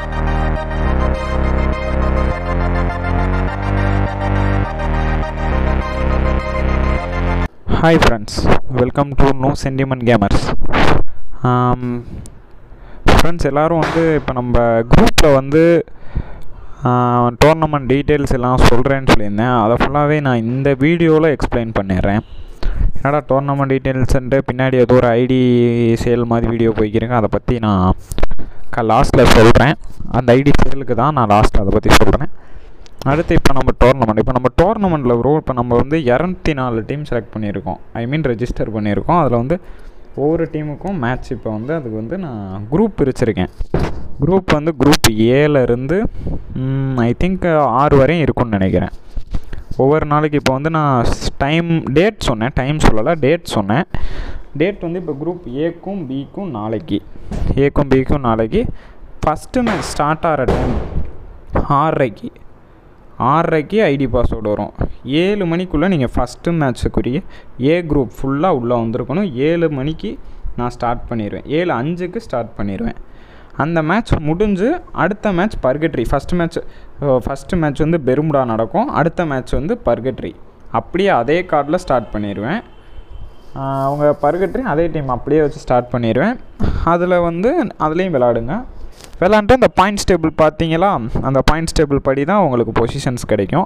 hi friends welcome to no sentiment gamers friends எல்லோரும் வந்து இப்போ நம்ம குரூப்பில் வந்து டோர்னமெண்ட் டீட்டெயில்ஸ் எல்லாம் சொல்கிறேன்னு சொல்லியிருந்தேன் அதை ஃபுல்லாகவே நான் இந்த வீடியோவில் எக்ஸ்பிளைன் பண்ணிடுறேன் என்னடா டோர்னமெண்ட் டீட்டெயில்ஸுன்ட்டு பின்னாடி ஏதோ ஒரு ஐடி சேல் மாதிரி வீடியோ போய்க்கிறேங்க அதை பற்றி நான் க லாஸ்ட்டில் சொல்கிறேன் அந்த ஐடி சேலுக்கு தான் நான் லாஸ்ட்டில் அதை பற்றி சொல்கிறேன் அடுத்து இப்போ நம்ம டோர்னமெண்ட் இப்போ நம்ம டோர்னமெண்ட்டில் ப்ரோ இப்போ நம்ம வந்து இரநூத்தி நாலு டீம் செலக்ட் பண்ணியிருக்கோம் ஐ மீன் ரெஜிஸ்டர் பண்ணியிருக்கோம் அதில் வந்து ஒவ்வொரு டீமுக்கும் மேட்ச் இப்போ வந்து அதுக்கு வந்து நான் குரூப் பிரிச்சிருக்கேன் குரூப் வந்து குரூப் ஏலேருந்து ஐ திங்க் ஆறு வரையும் இருக்கும்னு நினைக்கிறேன் ஒவ்வொரு நாளைக்கு இப்போ வந்து நான் டைம் டேட் சொன்னேன் டைம் சொல்லலை டேட் சொன்னேன் டேட் வந்து இப்போ குரூப் ஏக்கும் பிக்கும் நாளைக்கு ஏக்கும் பிக்கும் நாளைக்கு ஃபஸ்ட்டு மேட்ச் ஸ்டார்ட் ஆகிற டைம் ஆறரைக்கு ஆறரைக்கு ஐடி பாஸ்வேர்டு வரும் ஏழு மணிக்குள்ளே நீங்கள் ஃபஸ்ட்டு மேட்ச்சுக்குரிய ஏ குரூப் ஃபுல்லாக உள்ளே வந்திருக்கணும் ஏழு மணிக்கு நான் ஸ்டார்ட் பண்ணிடுவேன் ஏழு அஞ்சுக்கு ஸ்டார்ட் பண்ணிடுவேன் அந்த மேட்ச் முடிஞ்சு அடுத்த match Purgatory first match first match வந்து பெருமுடா நடக்கும் அடுத்த மேட்ச் வந்து பர்கட்ரி அப்படியே அதே கார்டில் ஸ்டார்ட் பண்ணிடுவேன் அவங்க பர்கட்ரி அதே டீம் அப்படியே வச்சு ஸ்டார்ட் பண்ணிடுவேன் அதில் வந்து அதுலேயும் விளாடுங்க விளாண்டுட்டு அந்த பாயிண்ட்ஸ் டேபிள் பார்த்தீங்களா அந்த பாயிண்ட்ஸ் டேபிள் படி தான் உங்களுக்கு பொசிஷன்ஸ் கிடைக்கும்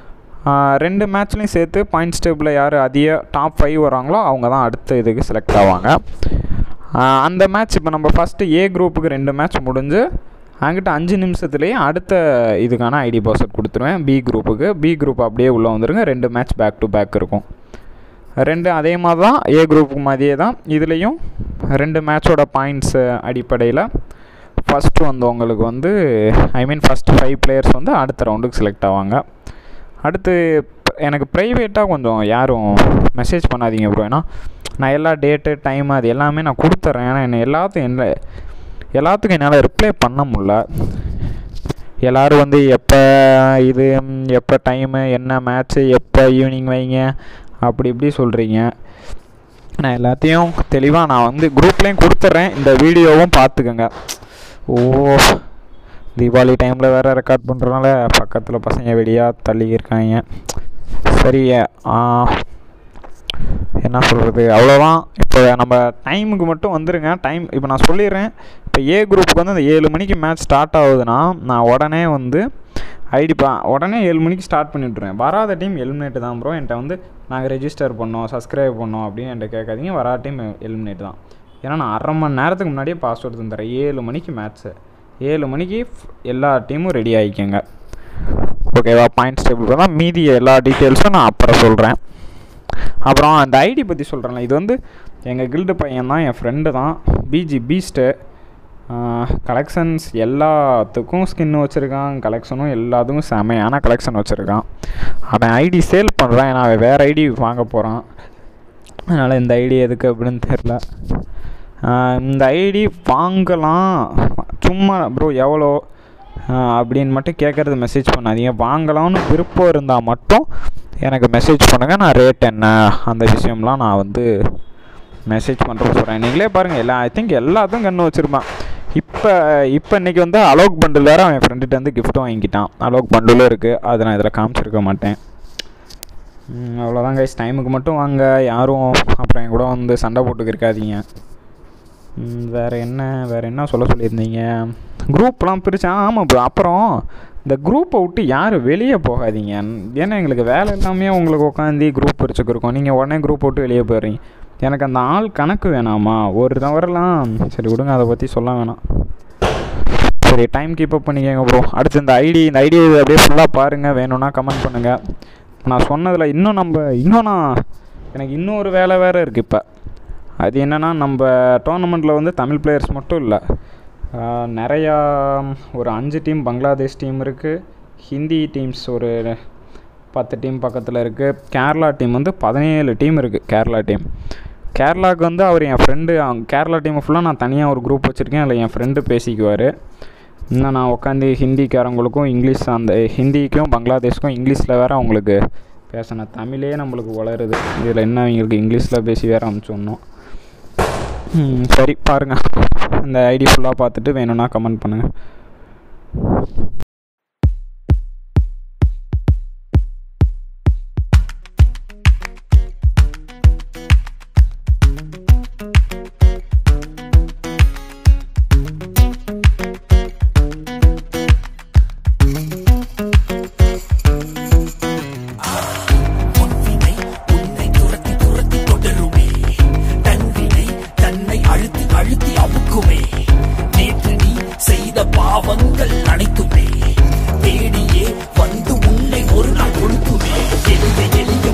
ரெண்டு மேட்ச்லேயும் சேர்த்து பாயிண்ட்ஸ் டேபிளில் யார் அதிக டாப் ஃபைவ் வராங்களோ அவங்க தான் அடுத்த இதுக்கு செலக்ட் ஆவாங்க அந்த மேட்ச் இப்போ நம்ம ஃபஸ்ட்டு ஏ குரூப்புக்கு ரெண்டு மேட்ச் முடிஞ்சு அங்கிட்ட அஞ்சு நிமிஷத்துலேயே அடுத்த இதுக்கான ஐடி பாஸ்வேர்ட் கொடுத்துருவேன் பி குரூப்புக்கு பி குரூப் அப்படியே உள்ளே வந்துருங்க ரெண்டு மேட்ச் பேக் டு பேக் இருக்கும் ரெண்டு அதே மாதிரி தான் ஏ குரூப்புக்கு மாதிரியே தான் இதுலேயும் ரெண்டு மேட்சோட பாயிண்ட்ஸ் அடிப்படையில் ஃபஸ்ட்டு வந்தவங்களுக்கு வந்து I mean first five players வந்து அடுத்த ரவுண்டுக்கு செலக்ட் ஆவாங்க அடுத்து எனக்கு ப்ரைவேட்டாக கொஞ்சம் யாரும் மெசேஜ் பண்ணாதீங்க ப்ரோ ஏன்னா நான் எல்லா டேட்டு டைம் அது எல்லாமே நான் கொடுத்துட்றேன் ஏன்னா என்ன எல்லாத்தையும் என்ன எல்லாத்துக்கும் என்னால் ரிப்ளை பண்ண முடில எல்லோரும் வந்து எப்போ இது எப்போ டைமு என்ன மேட்ச்சு எப்போ ஈவினிங் வைங்க அப்படி இப்படி சொல்கிறீங்க நான் எல்லாத்தையும் தெளிவாக நான் வந்து குரூப்லேயும் கொடுத்துட்றேன் இந்த வீடியோவும் பார்த்துக்கோங்க ஓ தீபாவளி டைமில் வேறு ரெக்கார்ட் பண்ணுறதுனால பக்கத்தில் பசங்க வெடியாக தள்ளி இருக்காங்க சரி என்ன சொல்கிறது அவ்வளோதான் இப்போ நம்ம டைமுக்கு மட்டும் வந்துடுங்க டைம் இப்போ நான் சொல்லிடுறேன் இப்போ ஏ குரூப்புக்கு வந்து அந்த ஏழு மணிக்கு மேட்ச் ஸ்டார்ட் ஆகுதுன்னா நான் உடனே வந்து ஐடி பா உடனே ஏழு மணிக்கு ஸ்டார்ட் பண்ணிவிட்ருவேன் வராத டீம் எலிமினேட் தான் ப்ரோ என்கிட்ட வந்து நாங்கள் ரெஜிஸ்டர் பண்ணோம் சப்ஸ்கிரைப் பண்ணோம் அப்படின்னு என்கிட்ட கேட்காதீங்க வராத டீம் எலிமினேட் தான் ஏன்னா நான் அரை மணி நேரத்துக்கு முன்னாடியே பாஸ்வேர்டு தந்துடுறேன் ஏழு மணிக்கு மேட்ச்சு ஏழு மணிக்கு எல்லா டீமும் ரெடி ஆகிக்கோங்க ஓகேவா பாயிண்ட்ஸ் டேபிள் தான் மீதி எல்லா டீட்டெயில்ஸும் நான் அப்புறம் சொல்கிறேன் அப்புறம் அந்த ஐடி பற்றி சொல்கிறேன்ல இது வந்து எங்கள் கில்டு பையன் தான் என் ஃப்ரெண்டு தான் பிஜி பீஸ்ட்டு கலெக்ஷன்ஸ் எல்லாத்துக்கும் ஸ்கின் வச்சுருக்கான் கலெக்ஷனும் எல்லாத்துக்கும் செமையான கலெக்ஷன் வச்சுருக்கான் அவன் ஐடி சேல் பண்ணுறான் ஏன்னா அவன் வேறு ஐடி வாங்க போகிறான் அதனால் இந்த ஐடி எதுக்கு அப்படின்னு தெரில இந்த ஐடி வாங்கலாம் சும்மா ப்ரோ எவ்வளோ அப்படின்னு மட்டும் கேட்குறது மெசேஜ் பண்ணாதீங்க வாங்கலாம்னு விருப்பம் இருந்தால் மட்டும் எனக்கு மெசேஜ் பண்ணுங்கள் நான் ரேட் என்ன அந்த விஷயம்லாம் நான் வந்து மெசேஜ் பண்ணுறது சொல்கிறேன் நீங்களே பாருங்கள் எல்லா ஐ திங்க் எல்லாத்துக்கும் கண்ணு வச்சுருப்பான் இப்போ இப்போ இன்றைக்கி வந்து அலோக் பண்டில் வேறு அவன் ஃப்ரெண்டுகிட்ட வந்து கிஃப்ட்டும் வாங்கிக்கிட்டான் அலோக் பண்டிலும் இருக்குது அதை நான் இதில் காமிச்சிருக்க மாட்டேன் அவ்வளோதான் கைஸ் டைமுக்கு மட்டும் வாங்க யாரும் அப்புறம் என் கூட வந்து சண்டை போட்டுக்கு இருக்காதீங்க வேறு என்ன வேறு என்ன சொல்ல சொல்லியிருந்தீங்க குரூப்லாம் பிரித்தேன் ஆமாம் ப்ரோ அப்புறம் இந்த குரூப்பை விட்டு யாரும் வெளியே போகாதீங்க ஏன்னா எங்களுக்கு வேலை எல்லாமே உங்களுக்கு உட்காந்து குரூப் பிரிச்சுக்கிருக்கோம் நீங்கள் உடனே குரூப் விட்டு வெளியே போயிடுறீங்க எனக்கு அந்த ஆள் கணக்கு வேணாமா ஒரு தவறலாம் சரி விடுங்க அதை பற்றி சொல்ல வேணாம் சரி டைம் கீப் அப் பண்ணிக்கோங்க ப்ரோ அடுத்து இந்த ஐடி இந்த ஐடி அப்படியே ஃபுல்லாக பாருங்கள் வேணும்னா கமெண்ட் பண்ணுங்கள் நான் சொன்னதில் இன்னும் நம்ம இன்னும் நான் எனக்கு இன்னொரு வேலை வேறு இருக்குது இப்போ அது என்னென்னா நம்ம டோர்னமெண்ட்டில் வந்து தமிழ் பிளேயர்ஸ் மட்டும் இல்லை நிறையா ஒரு அஞ்சு டீம் பங்களாதேஷ் டீம் இருக்குது ஹிந்தி டீம்ஸ் ஒரு பத்து டீம் பக்கத்தில் இருக்குது கேரளா டீம் வந்து பதினேழு டீம் இருக்குது கேரளா டீம் கேரளாவுக்கு வந்து அவர் என் ஃப்ரெண்டு கேரளா டீமை ஃபுல்லாக நான் தனியாக ஒரு குரூப் வச்சுருக்கேன் அதில் என் ஃப்ரெண்டு பேசிக்குவார் இன்னும் நான் உட்காந்து ஹிந்திக்காரங்களுக்கும் இங்கிலீஷ் அந்த ஹிந்திக்கும் பங்களாதேஷ்க்கும் இங்கிலீஷில் வேறு அவங்களுக்கு பேசின தமிழே நம்மளுக்கு வளருது இதில் என்ன அவங்களுக்கு இங்கிலீஷில் பேசி வேறு அனுப்பிச்சோன்னோம் சரி பாருங்கள் இந்த ஐடி ஃபுல்லாக பார்த்துட்டு வேணும்னா கமெண்ட் பண்ணுங்கள் பொன்வினை உன்னை துரத்தி துரத்தி தொடருமே தன்வினை தன்னை அழுத்தி அழுத்தி அமுக்குமே நேற்று நீ செய்த பாவங்கள் அனைத்துமே தேடியே வந்து உன்னை ஒரு நாள் கொடுக்குமே எளிய எளிய